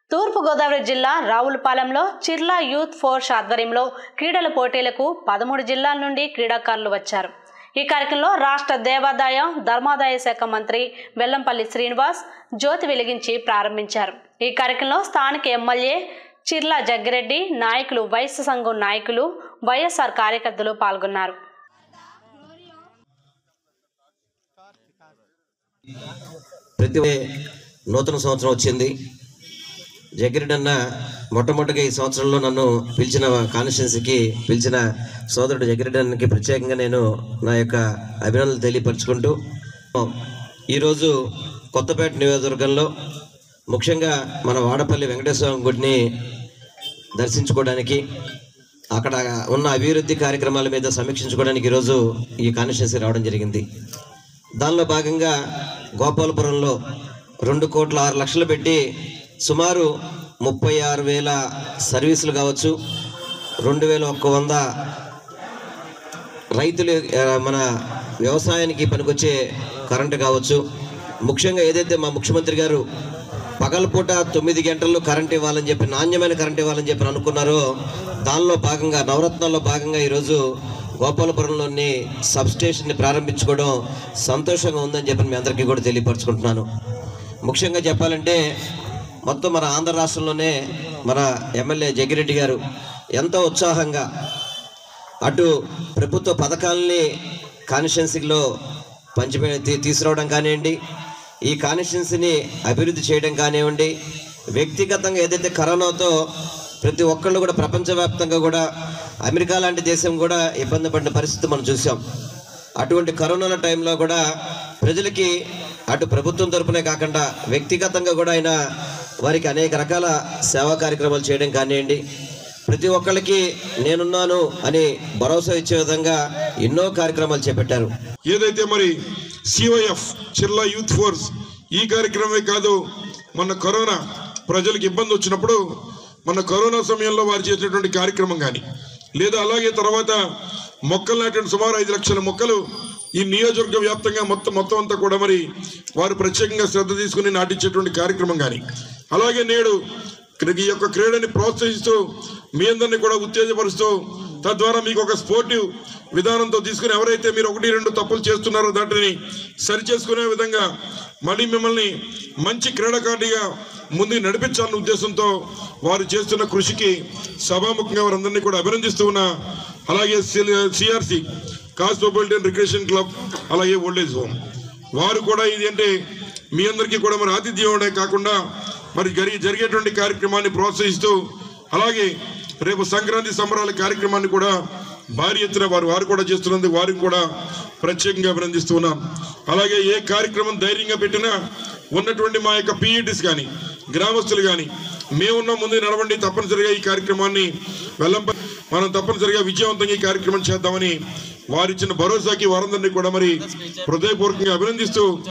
తూర్పుగోదావరి జిల్లా రావులపాలెంలో Chirla youth force ఆధ్వర్యంలో క్రీడల పోటీలకు పదమూడు జిల్లాల నుండి క్రీడాకారులు వచ్చారు ఈ కార్యక్రమంలో రాష్ట్ర దేవాదాయ ధర్మాదాయ శాఖ మంత్రి వెల్లంపల్లి శ్రీనివాస్ జ్యోతి వెలిగించి ప్రారంభించారు ఈ కార్యక్రమంలో స్థానిక ఎమ్మెల్యే చిర్లా జగ్గిరెడ్డి నాయకులు వైశ్య సంఘం నాయకులు వైఎస్ఆర్ కార్యకర్తలు పాల్గొన్నారు ప్రతి నూతన సంవత్సరం వచ్చింది జగ్గిరెడ్డి అన్న మొట్టమొదటిగా ఈ సంవత్సరంలో నన్ను పిలిచిన కాన్స్టిట్యున్సీకి పిలిచిన సోదరుడు జగ్గిరెడ్డి అన్నకి ప్రత్యేకంగా నేను నా యొక్క అభినందనలు తెలియపరచుకుంటూ ఈరోజు కొత్తపేట నియోజకవర్గంలో ముఖ్యంగా మన వాడపల్లి వెంకటేశ్వర గుడిని దర్శించుకోవడానికి అక్కడ ఉన్న అభివృద్ధి కార్యక్రమాల మీద సమీక్షించుకోవడానికి ఈరోజు ఈ కాన్స్టిట్యున్సీ రావడం జరిగింది దానిలో భాగంగా గోపాలపురంలో రెండు కోట్ల ఆరు లక్షలు పెట్టి సుమారు ముప్పై ఆరు వేల సర్వీసులు కావచ్చు రెండు వేల ఒక్క వంద రైతులు ఆ, మన వ్యవసాయానికి పనికొచ్చే కరెంటు కావచ్చు ముఖ్యంగా ఏదైతే మా ముఖ్యమంత్రి గారు పగలపూట తొమ్మిది గంటల్లో కరెంట్ ఇవ్వాలని చెప్పి నాణ్యమైన కరెంట్ ఇవ్వాలని చెప్పి అనుకున్నారో దానిలో భాగంగా నవరత్నాల్లో భాగంగా ఈరోజు గోపాలపురంలోని సబ్ స్టేషన్ని ప్రారంభించుకోవడం సంతోషంగా ఉందని చెప్పి మీ అందరికీ కూడా తెలియపరచుకుంటున్నాను ముఖ్యంగా చెప్పాలంటే మొత్తం మన ఆంధ్ర రాష్ట్రంలోనే మన ఎమ్మెల్యే జగ్గిరెడ్డి గారు ఎంతో ఉత్సాహంగా అటు ప్రభుత్వ పథకాలని కాన్స్టిట్యున్సీలో పంచిపె తీ- తీసుకురావడం కానివ్వండి ఈ కాన్స్టిట్యున్సీని అభివృద్ధి చేయడం కానివ్వండి వ్యక్తిగతంగా ఏదైతే కరోనాతో ప్రతి ఒక్కళ్ళు కూడా ప్రపంచవ్యాప్తంగా కూడా అమెరికా లాంటి దేశం కూడా ఇబ్బంది పడిన పరిస్థితి మనం చూసాం అటువంటి కరోనా టైంలో కూడా ప్రజలకి అటు ప్రభుత్వం తరపునే కాకుండా వ్యక్తిగతంగా కూడా ఆయన వారికి అనేక రకాల సేవా కార్యక్రమాలు చేయడం కానివ్వండి ప్రతి ఒక్కళ్ళకి నేనున్నాను అని భరోసా ఇచ్చే విధంగా ఎన్నో కార్యక్రమాలు చేపట్టారు ఏదైతే మరి సివైఎఫ్ చిల్లా యూత్ ఫోర్స్ ఈ కార్యక్రమమే కాదు మొన్న కరోనా ప్రజలకు ఇబ్బంది వచ్చినప్పుడు మన కరోనా సమయంలో వారు చేసినటువంటి కార్యక్రమం కానీ లేదా అలాగే తర్వాత మొక్కలు నాటిన సుమారు ఐదు లక్షల మొక్కలు ఈ నియోజకవర్గ వ్యాప్తంగా మొత్తం మొత్తం అంతా కూడా మరి వారు ప్రత్యేకంగా శ్రద్ధ తీసుకుని నాటించేటువంటి కార్యక్రమం కానీ అలాగే నేడు ఈ యొక్క క్రీడని ప్రోత్సహిస్తూ మీ అందరినీ కూడా ఉత్తేజపరుస్తూ తద్వారా మీకు ఒక స్పోర్టివ్ విధానంతో తీసుకుని ఎవరైతే మీరు ఒకటి రెండు తప్పులు చేస్తున్నారో దాటిని సరిచేసుకునే విధంగా మళ్ళీ మిమ్మల్ని మంచి క్రీడాకారుడిగా ముందుకు నడిపించాలన్న ఉద్దేశంతో వారు చేస్తున్న కృషికి సభాముఖంగా వారందరినీ కూడా అభినందిస్తూ ఉన్నా అలాగే సిఆర్సి కాస్మోపాలిటన్ రిక్రియేషన్ క్లబ్ అలాగే ఓల్డేజ్ హోమ్ వారు కూడా ఇది అంటే మీ అందరికీ కూడా మరి ఆతిథ్యం ఇవ్వడమే కాకుండా మరి జరి జరిగేటువంటి కార్యక్రమాన్ని ప్రోత్సహిస్తూ అలాగే రేపు సంక్రాంతి సంబరాల కార్యక్రమాన్ని కూడా భారీ ఎత్తున వారు వారు కూడా చేస్తున్నందుకు వారికి కూడా ప్రత్యేకంగా అభినందిస్తూ ఉన్నాం అలాగే ఏ కార్యక్రమం ధైర్యంగా పెట్టినా ఉన్నటువంటి మా యొక్క పీఈటీస్ కానీ గ్రామస్తులు కానీ మేమున్న ముందు నడవండి తప్పనిసరిగా ఈ కార్యక్రమాన్ని వెల్లంప మనం తప్పనిసరిగా విజయవంతంగా ఈ కార్యక్రమం చేద్దామని వారిచ్చిన భరోసాకి వారందరినీ కూడా మరి హృదయపూర్వకంగా అభినందిస్తూ